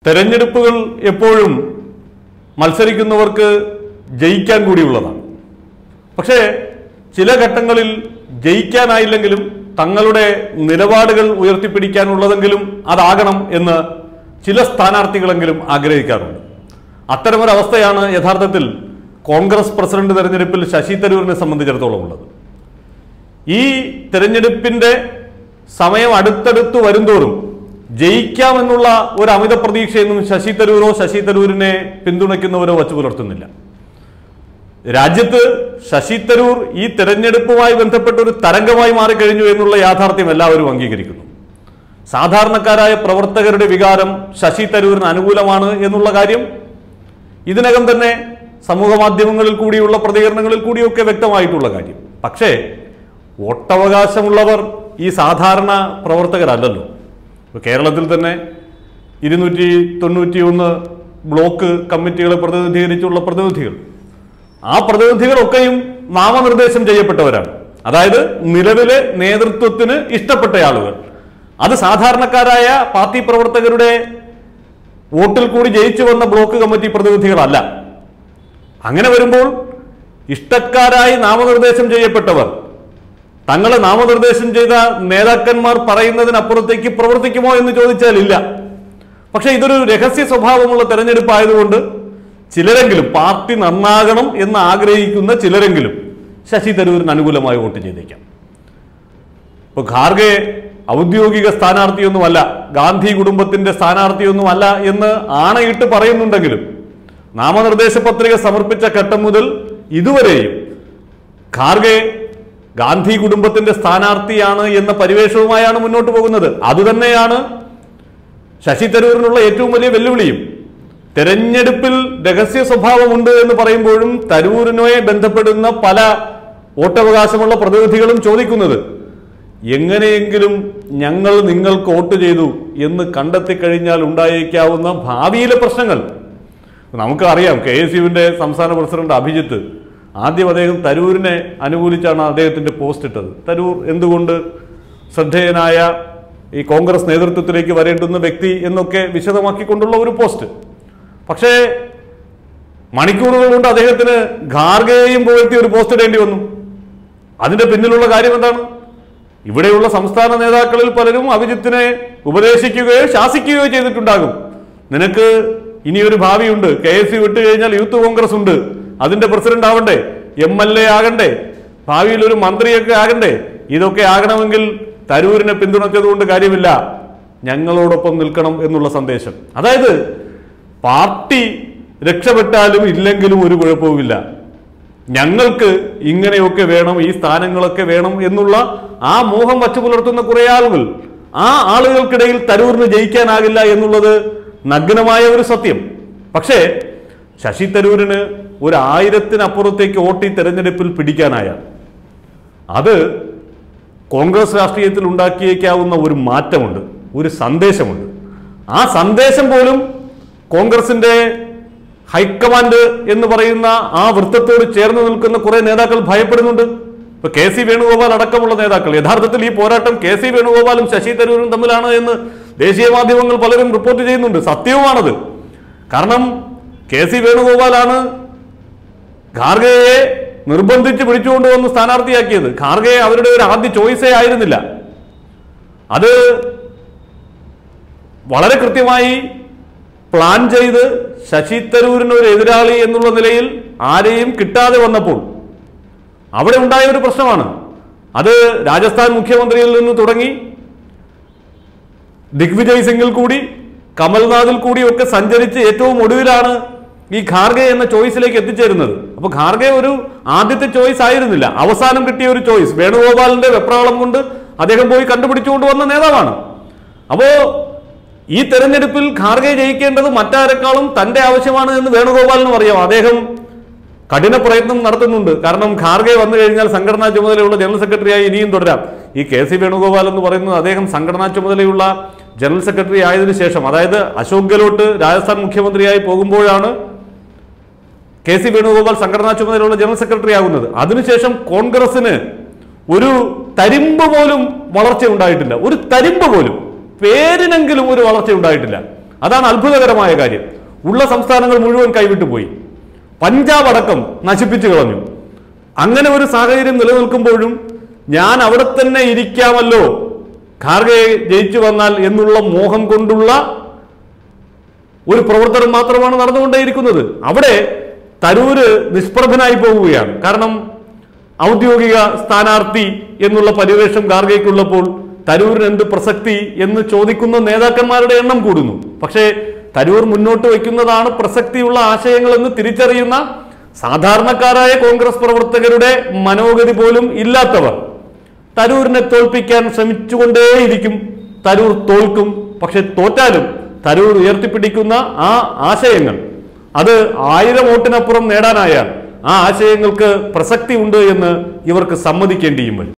തെരഞ്ഞെടുപ്പുകൾ എപ്പോഴും മത്സരിക്കുന്നവർക്ക് ജയിക്കാൻ കൂടിയുള്ളതാണ് പക്ഷേ ചില ഘട്ടങ്ങളിൽ ജയിക്കാനായില്ലെങ്കിലും തങ്ങളുടെ നിലപാടുകൾ ഉയർത്തിപ്പിടിക്കാനുള്ളതെങ്കിലും അതാകണം എന്ന് ചില സ്ഥാനാർത്ഥികളെങ്കിലും ആഗ്രഹിക്കാറുണ്ട് അത്തരമൊരവസ്ഥയാണ് യഥാർത്ഥത്തിൽ കോൺഗ്രസ് പ്രസിഡന്റ് തെരഞ്ഞെടുപ്പിൽ ശശി തരൂരിനെ സംബന്ധിച്ചിടത്തോളം ഉള്ളത് ഈ തെരഞ്ഞെടുപ്പിന്റെ സമയം അടുത്തടുത്ത് വരുന്തോറും ജയിക്കാമെന്നുള്ള ഒരു അമിത പ്രതീക്ഷയൊന്നും ശശി തരൂരോ ശശി തരൂരിനെ പിന്തുണയ്ക്കുന്നവരോ വച്ചു പുലർത്തുന്നില്ല രാജ്യത്ത് ശശി തരൂർ ഈ തെരഞ്ഞെടുപ്പുമായി ബന്ധപ്പെട്ട ഒരു തരംഗമായി മാറിക്കഴിഞ്ഞു എന്നുള്ള യാഥാർത്ഥ്യം എല്ലാവരും അംഗീകരിക്കുന്നു സാധാരണക്കാരായ പ്രവർത്തകരുടെ വികാരം ശശി തരൂരിന് അനുകൂലമാണ് എന്നുള്ള കാര്യം ഇതിനകം തന്നെ സമൂഹ മാധ്യമങ്ങളിൽ കൂടിയുള്ള പ്രതികരണങ്ങളിൽ കൂടിയൊക്കെ വ്യക്തമായിട്ടുള്ള കാര്യം പക്ഷേ വോട്ടവകാശമുള്ളവർ ഈ സാധാരണ പ്രവർത്തകരല്ലല്ലോ ഇപ്പൊ കേരളത്തിൽ തന്നെ ഇരുന്നൂറ്റി തൊണ്ണൂറ്റി ഒന്ന് ബ്ലോക്ക് കമ്മിറ്റികളെ പ്രതിനിധീകരിച്ചുള്ള പ്രതിനിധികൾ ആ പ്രതിനിധികളൊക്കെയും നാമനിർദ്ദേശം ചെയ്യപ്പെട്ടവരാണ് അതായത് നിലവിലെ നേതൃത്വത്തിന് ഇഷ്ടപ്പെട്ട ആളുകൾ അത് സാധാരണക്കാരായ പാർട്ടി പ്രവർത്തകരുടെ വോട്ടിൽ കൂടി ജയിച്ചു വന്ന ബ്ലോക്ക് കമ്മിറ്റി പ്രതിനിധികളല്ല അങ്ങനെ വരുമ്പോൾ ഇഷ്ടക്കാരായി നാമനിർദ്ദേശം ചെയ്യപ്പെട്ടവർ തങ്ങളെ നാമനിർദ്ദേശം ചെയ്ത നേതാക്കന്മാർ പറയുന്നതിനപ്പുറത്തേക്ക് പ്രവർത്തിക്കുമോ എന്ന് ചോദിച്ചാൽ ഇല്ല പക്ഷെ ഇതൊരു രഹസ്യ സ്വഭാവമുള്ള തെരഞ്ഞെടുപ്പ് ആയതുകൊണ്ട് ചിലരെങ്കിലും പാർട്ടി നന്നാകണം എന്ന് ആഗ്രഹിക്കുന്ന ചിലരെങ്കിലും ശശി തരൂരിന് അനുകൂലമായി വോട്ട് ചെയ്തേക്കാം ഇപ്പൊ ഖാർഗെ ഔദ്യോഗിക സ്ഥാനാർത്ഥിയൊന്നുമല്ല ഗാന്ധി കുടുംബത്തിന്റെ സ്ഥാനാർത്ഥിയൊന്നുമല്ല എന്ന് ആണയിട്ട് പറയുന്നുണ്ടെങ്കിലും നാമനിർദ്ദേശ പത്രിക സമർപ്പിച്ച ഘട്ടം മുതൽ ഇതുവരെയും ഖാർഗെ ഗാന്ധി കുടുംബത്തിന്റെ സ്ഥാനാർത്ഥിയാണ് എന്ന പരിവേഷവുമായാണ് മുന്നോട്ട് പോകുന്നത് അതുതന്നെയാണ് ശശി തരൂരിനുള്ള ഏറ്റവും വലിയ വെല്ലുവിളിയും തെരഞ്ഞെടുപ്പിൽ രഹസ്യ സ്വഭാവമുണ്ട് എന്ന് പറയുമ്പോഴും തരൂരിനെ ബന്ധപ്പെടുന്ന പല വോട്ടവകാശമുള്ള പ്രതിനിധികളും ചോദിക്കുന്നത് എങ്ങനെയെങ്കിലും ഞങ്ങൾ നിങ്ങൾക്ക് വോട്ട് ചെയ്തു എന്ന് കണ്ടെത്തി കഴിഞ്ഞാൽ ഉണ്ടായേക്കാവുന്ന ഭാവിയിലെ പ്രശ്നങ്ങൾ നമുക്ക് അറിയാം കെ എസ് യുവിന്റെ സംസ്ഥാന പ്രസിഡന്റ് അഭിജിത്ത് ആദ്യം അദ്ദേഹം തരൂരിനെ അനുകൂലിച്ചാണ് അദ്ദേഹത്തിന്റെ പോസ്റ്റ് ഇട്ടത് തരൂർ എന്തുകൊണ്ട് ശ്രദ്ധേയനായ ഈ കോൺഗ്രസ് നേതൃത്വത്തിലേക്ക് വരേണ്ടുന്ന വ്യക്തി എന്നൊക്കെ വിശദമാക്കിക്കൊണ്ടുള്ള ഒരു പോസ്റ്റ് പക്ഷേ മണിക്കൂറുകൾ കൊണ്ട് അദ്ദേഹത്തിന് ഖാർഗയെയും പുകഴ്ത്തി ഒരു പോസ്റ്റ് ഇടേണ്ടി വന്നു അതിന്റെ പിന്നിലുള്ള കാര്യം എന്താണ് ഇവിടെയുള്ള സംസ്ഥാന നേതാക്കളിൽ പലരും അഭിജിത്തിനെ ഉപദേശിക്കുകയോ ശാസിക്കുകയോ ചെയ്തിട്ടുണ്ടാകും നിനക്ക് ഇനിയൊരു ഭാവിയുണ്ട് കെ എസ് സി വിട്ടു കഴിഞ്ഞാൽ യൂത്ത് കോൺഗ്രസ് ഉണ്ട് അതിന്റെ പ്രസിഡന്റ് ആവണ്ടേ എം എൽ എ ആകണ്ടേ ഭാവിയിൽ ഒരു മന്ത്രിയൊക്കെ ആകണ്ടേ ഇതൊക്കെ ആകണമെങ്കിൽ തരൂരിനെ പിന്തുണച്ചതുകൊണ്ട് കാര്യമില്ല ഞങ്ങളോടൊപ്പം നിൽക്കണം എന്നുള്ള സന്ദേശം അതായത് പാർട്ടി രക്ഷപ്പെട്ടാലും ഇല്ലെങ്കിലും ഒരു കുഴപ്പവുമില്ല ഞങ്ങൾക്ക് ഇങ്ങനെയൊക്കെ വേണം ഈ സ്ഥാനങ്ങളൊക്കെ വേണം എന്നുള്ള ആ മോഹം വച്ചു പുലർത്തുന്ന കുറെ ആളുകൾ ആ ആളുകൾക്കിടയിൽ തരൂരിന് ജയിക്കാനാകില്ല എന്നുള്ളത് നഗ്നമായ ഒരു സത്യം പക്ഷേ ശശി തരൂരിന് ഒരു ആയിരത്തിനപ്പുറത്തേക്ക് വോട്ട് ഈ തെരഞ്ഞെടുപ്പിൽ പിടിക്കാനായ അത് കോൺഗ്രസ് രാഷ്ട്രീയത്തിൽ ഉണ്ടാക്കിയേക്കാവുന്ന ഒരു മാറ്റമുണ്ട് ഒരു സന്ദേശമുണ്ട് ആ സന്ദേശം പോലും കോൺഗ്രസിന്റെ ഹൈക്കമാൻഡ് എന്ന് പറയുന്ന ആ വൃത്തത്തോട് ചേർന്ന് നിൽക്കുന്ന കുറെ നേതാക്കൾ ഭയപ്പെടുന്നുണ്ട് ഇപ്പൊ കെ സി വേണുഗോപാൽ അടക്കമുള്ള നേതാക്കൾ യഥാർത്ഥത്തിൽ ഈ പോരാട്ടം കെ സി വേണുഗോപാലും ശശി തരൂരും തമ്മിലാണ് എന്ന് ദേശീയ മാധ്യമങ്ങൾ പലരും റിപ്പോർട്ട് ചെയ്യുന്നുണ്ട് സത്യവുമാണത് കാരണം കെ സി വേണുഗോപാലാണ് ഖാർഗയെ നിർബന്ധിച്ച് പിടിച്ചുകൊണ്ടുവന്ന് സ്ഥാനാർത്ഥിയാക്കിയത് ഖാർഗയെ അവരുടെ ഒരു ആദ്യ ചോയ്സേ ആയിരുന്നില്ല അത് വളരെ കൃത്യമായി പ്ലാൻ ചെയ്ത് ശശി തരൂരിന് ഒരു എതിരാളി എന്നുള്ള നിലയിൽ ആരെയും കിട്ടാതെ വന്നപ്പോൾ അവിടെ ഉണ്ടായ ഒരു പ്രശ്നമാണ് അത് രാജസ്ഥാൻ മുഖ്യമന്ത്രിയിൽ നിന്ന് തുടങ്ങി ദിഗ്വിജയ് സിംഗിൽ കൂടി കമൽനാഥിൽ കൂടി ഒക്കെ സഞ്ചരിച്ച് ഏറ്റവും ഒടുവിലാണ് ഈ ഖാർഗെ എന്ന ചോയ്സിലേക്ക് എത്തിച്ചേരുന്നത് അപ്പൊ ഖാർഗെ ഒരു ആദ്യത്തെ ചോയ്സ് ആയിരുന്നില്ല അവസാനം കിട്ടിയ ഒരു ചോയ്സ് വേണുഗോപാലിന്റെ വെപ്രാളം കൊണ്ട് അദ്ദേഹം പോയി കണ്ടുപിടിച്ചുകൊണ്ട് വന്ന നേതാവാണ് അപ്പോ ഈ തെരഞ്ഞെടുപ്പിൽ ഖാർഗെ ജയിക്കേണ്ടത് മറ്റാരെക്കാളും തന്റെ ആവശ്യമാണ് എന്ന് വേണുഗോപാലിനും അറിയാം അദ്ദേഹം കഠിന പ്രയത്നം നടത്തുന്നുണ്ട് കാരണം ഖാർഗെ വന്നു കഴിഞ്ഞാൽ സംഘടനാ ചുമതലയുള്ള ജനറൽ സെക്രട്ടറിയായി ഇനിയും തുടരാം ഈ കെ സി വേണുഗോപാൽ എന്ന് പറയുന്നത് അദ്ദേഹം സംഘടനാ ചുമതലയുള്ള ജനറൽ സെക്രട്ടറി ആയതിനു ശേഷം അതായത് അശോക് ഗെലോട്ട് രാജസ്ഥാൻ മുഖ്യമന്ത്രിയായി പോകുമ്പോഴാണ് കെ സി വേണുഗോപാൽ സംഘടനാ ചുമതലയുള്ള ജനറൽ സെക്രട്ടറി ആകുന്നത് അതിനുശേഷം കോൺഗ്രസിന് ഒരു തരിമ്പ് പോലും വളർച്ച ഉണ്ടായിട്ടില്ല ഒരു തരിമ്പ് പോലും പേരിനെങ്കിലും ഒരു വളർച്ച ഉണ്ടായിട്ടില്ല അതാണ് അത്ഭുതകരമായ കാര്യം ഉള്ള സംസ്ഥാനങ്ങൾ മുഴുവൻ കൈവിട്ടു പോയി പഞ്ചാബ് അടക്കം നശിപ്പിച്ചു കളഞ്ഞു അങ്ങനെ ഒരു സാഹചര്യം നിലനിൽക്കുമ്പോഴും ഞാൻ അവിടെ തന്നെ ഇരിക്കാമല്ലോ ഖാർഗെ ജയിച്ചു വന്നാൽ എന്നുള്ള മോഹം കൊണ്ടുള്ള ഒരു പ്രവർത്തനം മാത്രമാണ് നടന്നുകൊണ്ടേയിരിക്കുന്നത് അവിടെ തരൂര് നിഷ്പ്രഭനായി പോവുകയാണ് കാരണം ഔദ്യോഗിക സ്ഥാനാർത്ഥി എന്നുള്ള പരിവേഷം ഖാർഗയ്ക്കുള്ളപ്പോൾ തരൂരിന് എന്ത് പ്രസക്തി എന്ന് ചോദിക്കുന്ന നേതാക്കന്മാരുടെ എണ്ണം കൂടുന്നു പക്ഷേ തരൂർ മുന്നോട്ട് വയ്ക്കുന്നതാണ് പ്രസക്തിയുള്ള ആശയങ്ങൾ എന്ന് തിരിച്ചറിയുന്ന സാധാരണക്കാരായ കോൺഗ്രസ് പ്രവർത്തകരുടെ മനോഗതി പോലും ഇല്ലാത്തവർ തരൂരിനെ തോൽപ്പിക്കാൻ ശ്രമിച്ചുകൊണ്ടേയിരിക്കും തരൂർ തോൽക്കും പക്ഷെ തോറ്റാലും തരൂർ ഉയർത്തിപ്പിടിക്കുന്ന ആ ആശയങ്ങൾ അത് ആയിരം വോട്ടിനപ്പുറം നേടാനായാൽ ആ ആശയങ്ങൾക്ക് പ്രസക്തി ഉണ്ട് എന്ന് ഇവർക്ക് സമ്മതിക്കേണ്ടിയും വരും